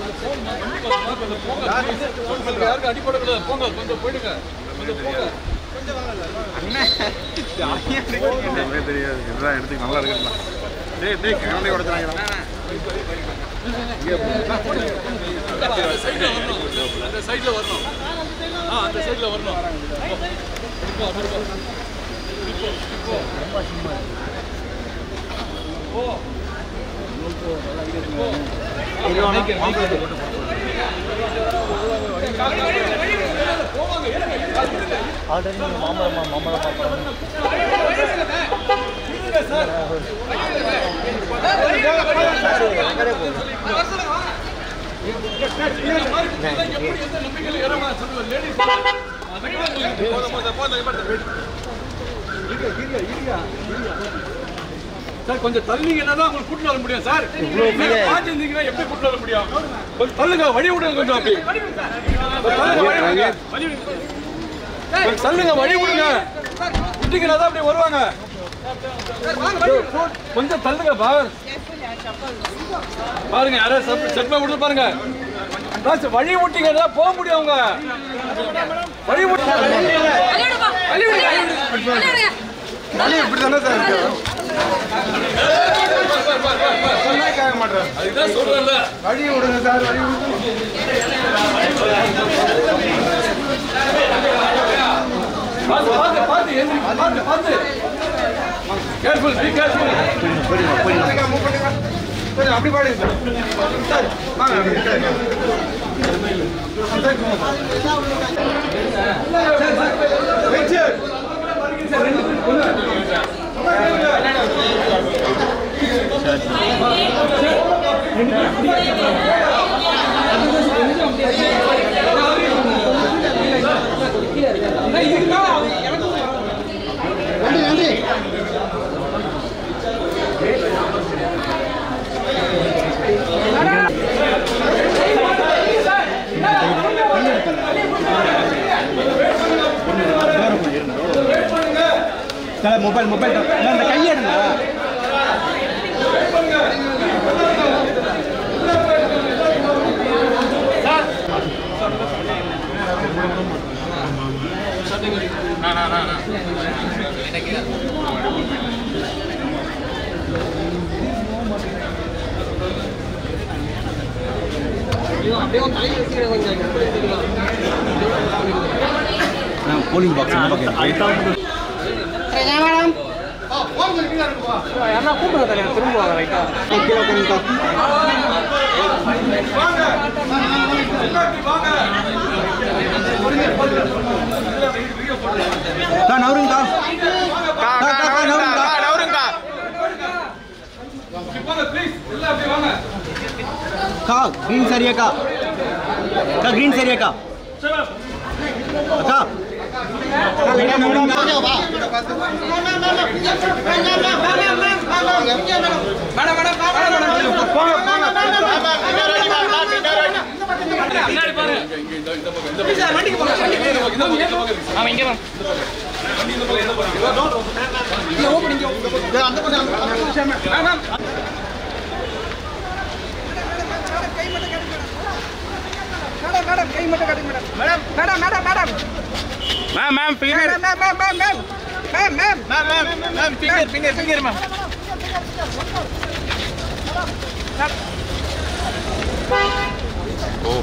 யாருக்கும் அடிப்படக்கூடாது போங்க கொஞ்சம் போயிடுங்க கொஞ்சம் போங்க ஒண்ணுமே தெரியாது இதுதான் எடுத்து நல்லா இருக்குங்களா டேய் டேய் கண்ணை உடச்சாங்க அந்த சைடுல வரணும் அந்த சைடுல வரணும் ஆ அந்த சைடுல வரணும் இப்போ இப்போ இப்போ இப்போ ஆல்ரெடி நீங்கள் மாம்பழமா மாம்பழம் பார்ப்போம் சார் கொஞ்சம் தள்ளிங்கன்னா தான் உங்களுக்கு கூட்டிட்டு வர முடியும் சார் பார்த்து இருந்தீங்கன்னா எப்படி கூட்டிட்டு வர முடியும் கொஞ்சம் தள்ளுங்க வழி விடுங்க கொஞ்சம் அப்படி கொஞ்சம் தள்ளுங்க, வழி விடுங்க. வழி விடுங்க. கொஞ்சம் தள்ளுங்க வழி விடுங்க விட்டீங்கன்னா தான் அப்படி வருவாங்க கொஞ்சம் தள்ளுங்க பாருங்க பாருங்க யாராவது செட்மா விட்டு பாருங்க ராஜ், வழி விட்டீங்கன்னா போக முடியும் அவங்க வழி விட்டு வழி விடுங்க இப்படி தானே சார் இருக்கு சொன்னா கேட்க மாட்டேன் அதுதான் சொல்றேன்ல வழி விடுங்க சார் வழி விடுங்க பார்த்து பார்த்து பார்த்து எந்திரி பார்த்து பார்த்து கேர்ஃபுல் பி கேர்ஃபுல் பண்ணுங்க மூவ் பண்ணுங்க சரி அப்படி பாடுங்க சார் சார் வாங்க அப்படி sir wait sir sir mobile mobile அந்த கையெடுங்க போலிங் பாக்ஸ் என்ன பார்க்குறேன் யாரா கூப்பிடுறா திரும்ப வாங்க ரைட்டா நவருங்கக்கா நவருங்கக்கா வாங்க ப்ளீஸ் எல்லாம் அப்படி வாங்க அக்கா க்ரீன் சரி அக்கா அக்கா க்ரீன் சரி அக்கா அக்கா அக்கா லைட்டா நவருங்கக்கா பின்னாடி பாருங்க இங்க இந்த இந்த பக்கம் இந்த பக்கம் வண்டிக்கு போங்க வண்டிக்கு போங்க இந்த பக்கம் இந்த பக்கம் அவன் இங்க வா வண்டி இந்த பக்கம் இந்த பக்கம் இல்ல ஓபனிங் அந்த பக்கம் ma'am ma'am finger ma'am ma'am ma'am ma'am ma'am ma'am ma'am ma'am finger finger finger ma'am